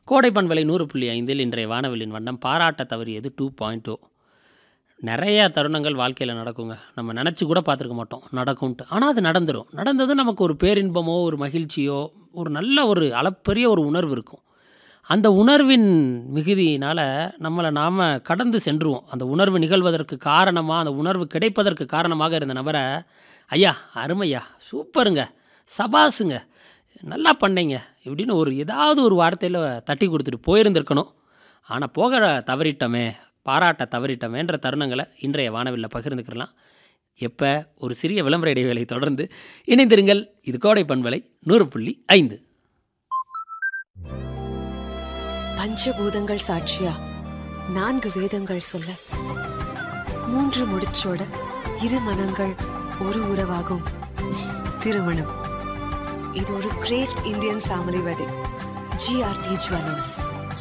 கோடை பண்பலை நூறு புள்ளி ஐந்தில் இன்றைய வானவெளியின் வண்ணம் பாராட்ட தவறியது டூ பாயிண்ட் ஓ நிறைய தருணங்கள் வாழ்க்கையில் நடக்குங்க நம்ம நினச்சி கூட பார்த்துருக்க மாட்டோம் நடக்கும்ட்டு ஆனால் அது நடந்துடும் நடந்ததும் நமக்கு ஒரு பேரின்பமோ ஒரு மகிழ்ச்சியோ ஒரு நல்ல ஒரு அளப்பெரிய ஒரு உணர்வு இருக்கும் அந்த உணர்வின் மிகுதியினால் நம்மளை நாம் கடந்து சென்றுவோம் அந்த உணர்வு நிகழ்வதற்கு காரணமாக அந்த உணர்வு கிடைப்பதற்கு காரணமாக இருந்த நபரை ஐயா அருமையா சூப்பருங்க சபாஸுங்க நல்லா பண்ணீங்க இப்படின்னு ஒரு ஏதாவது ஒரு வார்த்தையில் தட்டி கொடுத்துட்டு போயிருந்திருக்கணும் ஆனால் போக தவறிட்டோமே பாராட்ட தவறிட்டோமேன்ற தருணங்களை இன்றைய வானவில்ல பகிர்ந்துக்கிறலாம் எப்போ ஒரு சிறிய விளம்பர இடைவேளை தொடர்ந்து இணைந்திருங்கள் இது கோடை பண்பலை நூறு புள்ளி ஐந்து பஞ்சபூதங்கள் சாட்சியா நான்கு வேதங்கள் சொல்ல மூன்று முடிச்சோட இரு மனங்கள் ஒரு உறவாகும் திருமணம் இது ஒரு great Indian family wedding GRT jewellers